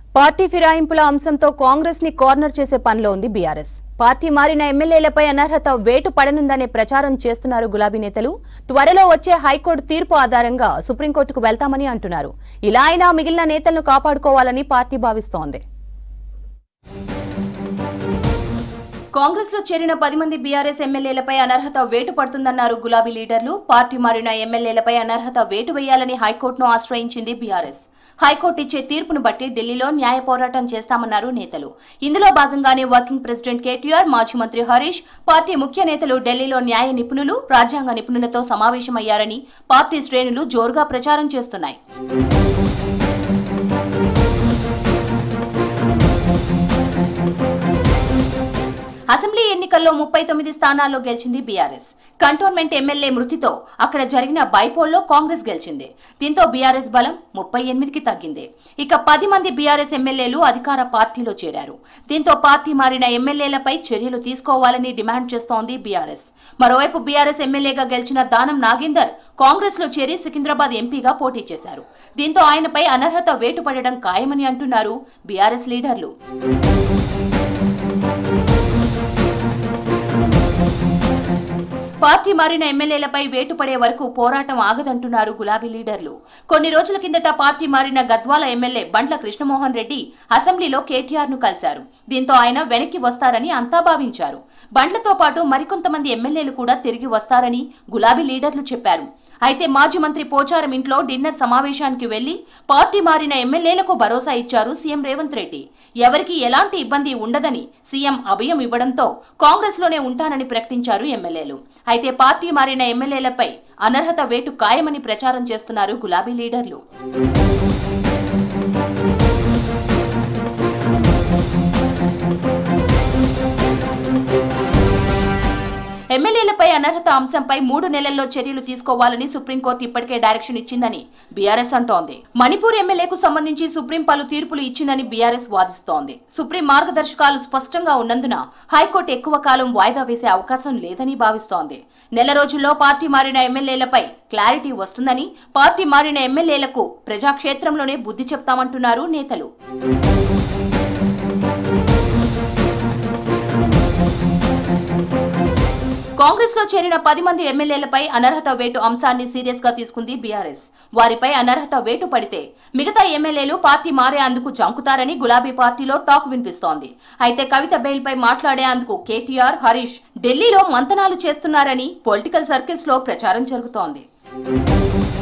party ఫిరాయింపుల అంశంతో కాంగ్రెస్ ని కార్నర్ చేసే పనిలో ఉంది బీఆర్ఎస్ పార్టీ మారిన ఎమ్మెల్యేలపై అనర్హత వేటు పడనుందనే ప్రచారం చేస్తున్నారు గులాబీ నేతలు త్వరలో వచ్చే హైకోర్టు తీర్పు ఆధారంగా సుప్రీంకోర్టుకు వెళ్తామని అంటున్నారు ఇలా అయినా మిగిలిన నేతలను కాపాడుకోవాలని పార్టీ భావిస్తోంది కాంగ్రెస్ లో చేరిన పది మంది బీఆర్ఎస్ ఎమ్మెల్యేలపై అనర్హత వేటు పడుతుందన్నారు గులాబీ లీడర్లు పార్టీ మారిన ఎమ్మెల్యేలపై అనర్హత వేటు వేయాలని హైకోర్టును ఆశ్రయించింది బీఆర్ఎస్ హైకోర్టు ఇచ్చే తీర్పును బట్టి ఢిల్లీలో న్యాయ పోరాటం చేస్తామన్నారు నేతలు ఇందులో భాగంగానే వర్కింగ్ ప్రెసిడెంట్ కేటీఆర్ మాజీ మంత్రి హరీష్ పార్టీ ముఖ్య నేతలు ఢిల్లీలో న్యాయ నిపుణులు రాజ్యాంగ నిపుణులతో సమావేశమయ్యారని పార్టీ శ్రేణులు జోరుగా ప్రచారం చేస్తున్నాయి అసెంబ్లీ ఎన్నికల్లో ముప్పై తొమ్మిది స్థానాల్లో గెలిచింది బీఆర్ఎస్ కంటోన్మెంట్ ఎమ్మెల్యే మృతితో అక్కడ జరిగిన బైపోల్లో కాంగ్రెస్ గెలిచింది దీంతో బీఆర్ఎస్ బలం ముప్పై ఎనిమిదికి తగ్గింది ఇక పది మంది బీఆర్ఎస్ ఎమ్మెల్యేలు అధికార పార్టీలో చేరారు దీంతో పార్టీ మారిన ఎమ్మెల్యేలపై చర్యలు తీసుకోవాలని డిమాండ్ చేస్తోంది బీఆర్ఎస్ మరోవైపు బీఆర్ఎస్ ఎమ్మెల్యేగా గెలిచిన దానం నాగేందర్ కాంగ్రెస్ లో చేరి సికింద్రాబాద్ ఎంపీగా పోటీ చేశారు దీంతో ఆయనపై అనర్హత వేటు పడడం ఖాయమని అంటున్నారు బీఆర్ఎస్ లీడర్లు పార్టీ మారిన ఎమ్మెల్యేలపై వేటు పడే వరకు పోరాటం ఆగదంటున్నారు గులాబీ లీడర్లు కొన్ని రోజుల కిందట పార్టీ మారిన గద్వాల ఎమ్మెల్యే బండ్ల కృష్ణమోహన్ రెడ్డి అసెంబ్లీలో కేటీఆర్ ను కలిశారు దీంతో ఆయన వెనక్కి వస్తారని అంతా భావించారు బండ్లతో పాటు మరికొంతమంది ఎమ్మెల్యేలు కూడా తిరిగి వస్తారని గులాబీ లీడర్లు చెప్పారు అయితే మాజీ మంత్రి పోచారం ఇంట్లో డిన్నర్ సమావేశానికి వెళ్లి పార్టీ మారిన ఎమ్మెల్యేలకు భరోసా ఇచ్చారు సీఎం రేవంత్ రెడ్డి ఎవరికి ఎలాంటి ఇబ్బంది ఉండదని సీఎం అభయం ఇవ్వడంతో కాంగ్రెస్ లోనే ఉంటానని ప్రకటించారు ఎమ్మెల్యేలు అయితే పార్టీ మారిన ఎమ్మెల్యేలపై అనర్హత వేటు ఖాయమని ప్రచారం చేస్తున్నారు గులాబీ లీడర్లు ఎమ్మెల్యేలపై అనర్హత అంశంపై మూడు నెలల్లో చర్యలు తీసుకోవాలని సుప్రీంకోర్టు ఇప్పటికే డైరెక్షన్ ఇచ్చిందని బీఆర్ఎస్ అంటోంది మణిపూర్ ఎమ్మెల్యేకు సంబంధించి సుప్రీం పలు తీర్పులు ఇచ్చిందని బీఆర్ఎస్ వాదిస్తోంది సుప్రీం మార్గదర్శకాలు స్పష్టంగా ఉన్నందున హైకోర్టు ఎక్కువ కాలం వాయిదా వేసే అవకాశం లేదని భావిస్తోంది నెల రోజుల్లో పార్టీ మారిన ఎమ్మెల్యేలపై క్లారిటీ వస్తుందని పార్టీ మారిన ఎమ్మెల్యేలకు ప్రజాక్షేత్రంలోనే బుద్ధి చెప్తామంటున్నారు నేతలు కాంగ్రెస్ లో చేరిన పది మంది ఎమ్మెల్యేలపై అనర్హత వేటు అంశాన్ని సీరియస్ గా తీసుకుంది బీఆర్ఎస్ వారిపై అనర్హత వేటు పడితే మిగతా ఎమ్మెల్యేలు పార్టీ మారేందుకు జంకుతారని గులాబీ పార్టీలో టాక్ వినిపిస్తోంది అయితే కవిత బెయిల్ పై మాట్లాడేందుకు కేటీఆర్ హరీష్ ఢిల్లీలో మంతనాలు చేస్తున్నారని పొలిటికల్ సర్కిల్స్ లో ప్రచారం జరుగుతోంది